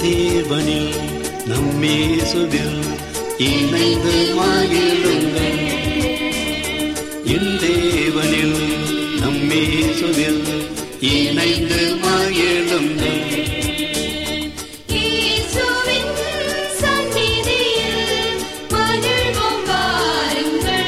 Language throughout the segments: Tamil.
தேவனில் நம்மேசுவில் இணைந்து மகிழுங்கள் என் தேவனில் நம்மேசுவில் இணைந்து மகிழுங்கள் இயேசுவின் சந்நிதியில் மகிழ்வோம் வாருங்கள்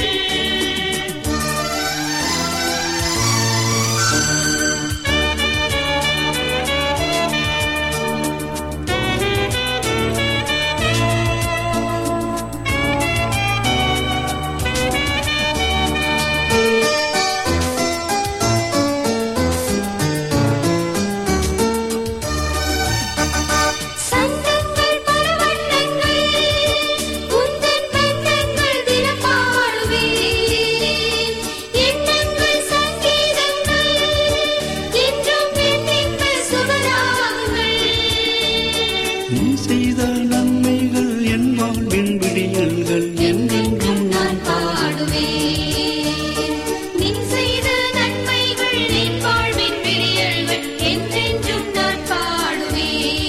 சந்தங்கள் பல வண்ணங்கள் உந்தன் வண்ணங்கள் தினம் பாடுவேன் எண்ணங்கள் சங்கீதங்கள் என்றும் எண்ணின்ப சுகராகங்கள் நீ செய்த நன்மைகள் என் வாழ்வின் விடியல்கள் என்றென்றும் நான் பாடுவேன் நீ செய்த நன்மைகள் என் வாழ்வின் விடியல்கள் என்றென்றும் நான் பாடுவேன்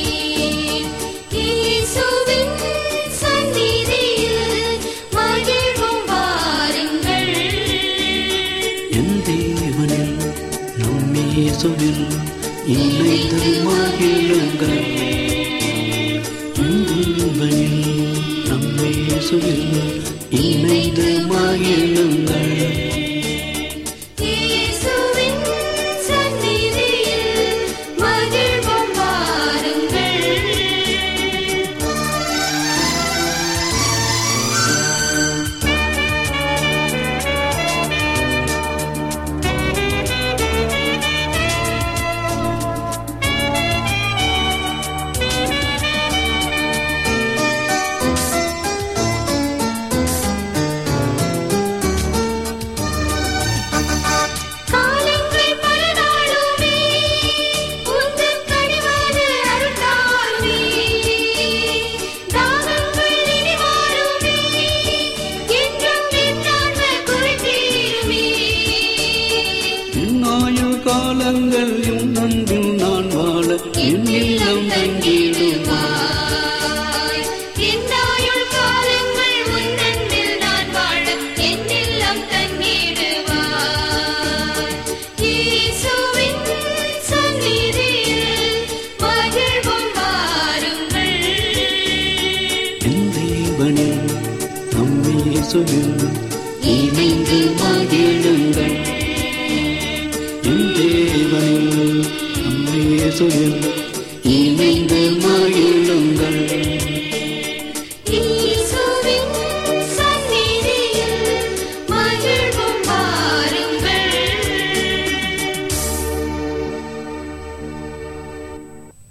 இயேசுவின் சந்நிதியில் மகிழ்வோம் வாருங்கள் என் தேவனில் நம்மேசுவில் இணைந்து மகிழுங்கள் என் தேவனில் நம்மேசுவில் இணைந்து மகிழுங்கள் இயேசுவின் சந்நிதியில் மகிழ்வோம் வாருங்கள் காலங்கள் பல நாளுமே உந்தன் கனிவான அருளாலுமே தாகங்கள் இனி வாருமே என்றும் என்னான்ம குறைதீருமே என் ஆயுள் காலங்கள் என் அன்பில் நான் வாழ என் இல்லம் தங்கிடுவாய் என்னாயுள் காலங்கள் உன்னன்பில் நான் வாழ என் இல்லம் தங்கிடுவாய் இயேசுவின் சந்நிதியில் மகிழ்வோம் வாருங்கள் என் தேவனில் நம்மேசுவில் இணைந்து மகிழுங்கள் என் தேவனில் நம்மேசுவில்